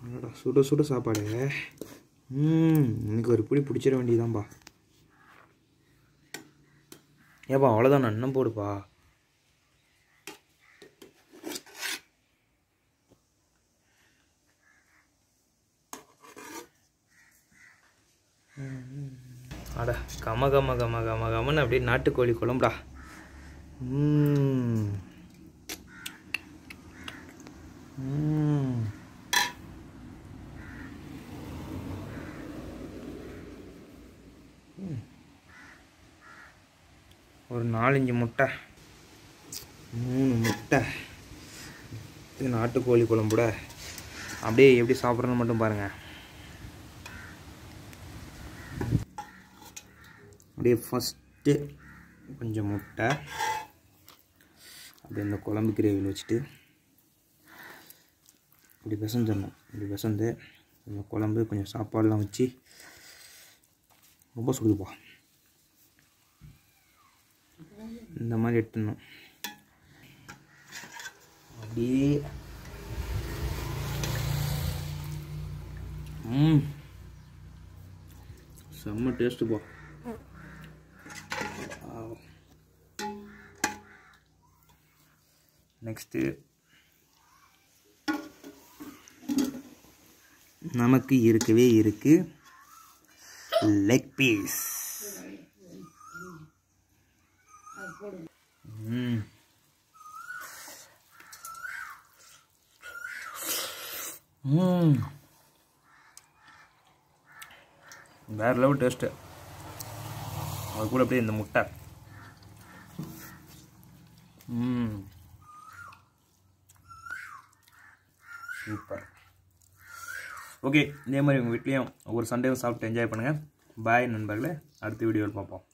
என்னடா சுட சுட சாப்பாடு ம் இன்னைக்கு ஒரு புடி பிடிச்சிட வேண்டியதான்பா ஏப்பா அவ்வளோதான் இன்னும் போடுப்பா அட கம கம கம கம கமன்னு அப்படியே நாட்டுக்கோழி குழம்புடா ம் ம் ஒரு நாலஞ்சு முட்டை மூணு முட்டை இது நாட்டுக்கோழி குழம்புட அப்படியே எப்படி சாப்பிட்றேன்னு மட்டும் பாருங்கள் அப்படியே ஃபஸ்ட்டு கொஞ்சம் முட்டை அப்படியே இந்த குழம்பு கிரேவியில் வச்சுட்டு இப்படி பிசைஞ்சிடணும் இப்படி பிசைந்து கொஞ்சம் குழம்பு கொஞ்சம் சாப்பாடுலாம் வச்சு ரொம்ப சுடுதுப்பா இந்த மாதிரி எடுத்துடணும் அப்படியே ம் செம்ம டேஸ்ட்டுப்பா நெக்ஸ்ட்டு நமக்கு இருக்கவே இருக்கு லெக் பீஸ் ம் ம் வேற லெவல் டேஸ்ட்டு அது கூட அப்படியே இந்த முட்டை ம் சூப்பர் ஓகே இதே மாதிரி உங்கள் வீட்லேயும் ஒரு சண்டேவும் சாப்பிட்டு என்ஜாய் பண்ணுங்கள் பாய் நண்பர்களே அடுத்த வீடியோவில் பார்ப்போம்